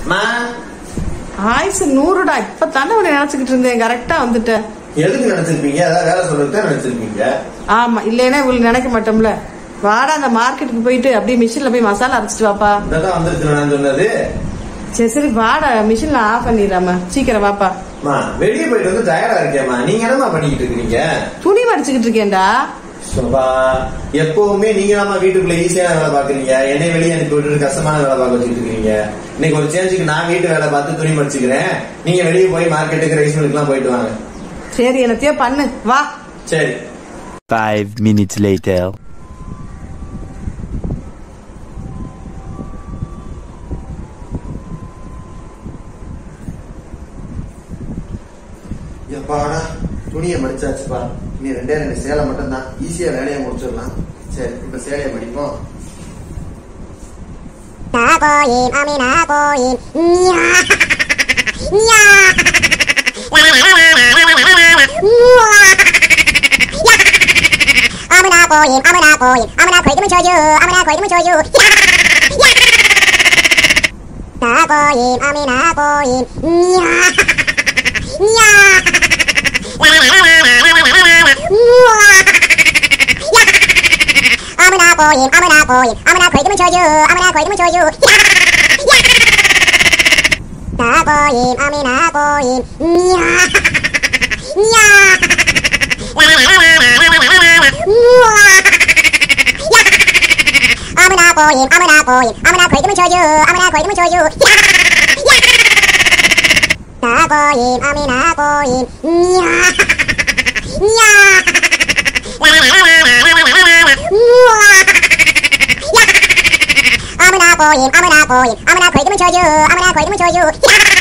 அம்மா ஆயுசு நூறுடா இப்ப தானே உன்னை நினைச்சுக்கிட்டு இருந்தேன் கரெக்டா வந்துட்டேன் எதுக்கு நினைச்சிருப்பீங்க அதாவது வேலை சொல்லிட்டு நினைச்சிருப்பீங்க ஆமா இல்லைன்னா இவங்களுக்கு நினைக்க மாட்டோம்ல வாடா அந்த மார்க்கெட்டுக்கு போயிட்டு அப்படியே மிஷின்ல போய் மசாலா அரைச்சிட்டு வாப்பா இதான் வந்துருச்சு நான் சொன்னது சரி சரி வாடா மிஷின்ல ஆஃப் பண்ணிடுறாம சீக்கிரம் வாப்பா அம்மா வெளியே போயிட்டு வந்து டயர்டா இருக்கேம்மா நீங்க என்னம்மா பண்ணிக்கிட்டு இருக்கீங்க துணி மடிச்சுக்கிட்டு இருக்கேன்டா சோபா எப்பவுமே நீங்க நம்ம வீட்டுக்குள்ள ஈஸியான வேலை பாக்குறீங்க என்னை வெளியே அனுப்பி விட்டு கஷ்டமான வேலை பார்க்க வச்சுட்டு இருக்கீங்க இன்னைக்கு ஒரு சேஞ்சுக்கு நான் வீட்டு வேலை பார்த்து துணி மடிச்சுக்கிறேன் நீங்க வெளியே போய் மார்க்கெட்டுக்கு ரைஸ் மில்லுக்கு எல்லாம் போயிட்டு வாங்க சரி என்னத்தையோ பண்ணு வா சரி Five minutes later. எப்பாடா துணியை மடிச்சாச்சுப்பா இனி ரெண்டே ரெண்டு சேலை மட்டும் தான் ஈஸியா வேலையை முடிச்சிடலாம் சரி இப்ப சேலையை மடிப்போம் 나고임 어미 나고임 냐 냐 라라라라라라라라 우와 야 어머나 고임 어머나 고임 어머나 골드문 줘요 어머나 골드문 줘요 야야 나고임 어미 나고임 냐 냐 라라라라라라라라 우와 야 어머나 고임 어머나 고임 어머나 골드문 줘요 어머나 골드문 줘요 야야 나고임 어미 나고임 냐 냐 라라라라라라라라 우와 야 어머나 고임 어머나 고임 어머나 골드문 줘요 어머나 골드문 줘요 야야 나고임 어미 나고임 냐 냐 라라라라라라라 우와 야 어머나 고임 어머나 고임 어머나 골드문 줘요 어머나 골드문 줘요 야야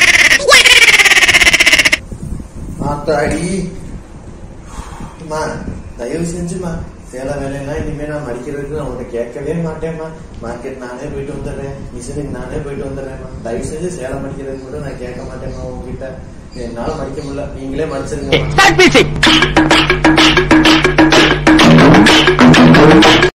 ஆத்தாடி அம்மா தயவு செஞ்சுமா சேலை வேலையெல்லாம் இனிமே நான் மடிக்கிறதுக்கு நான் உன்னை கேட்கவே மாட்டேம்மா மார்க்கெட் நானே போயிட்டு வந்துடுறேன் மிஷினுக்கு நானே போயிட்டு வந்துடுறேன்மா தயவு செஞ்சு சேலை மடிக்கிறதுக்கு கூட நான் கேட்க மாட்டேம்மா உங்ககிட்ட என்னால மடிக்க முடியல நீங்களே மடிச்சிருங்க Start music!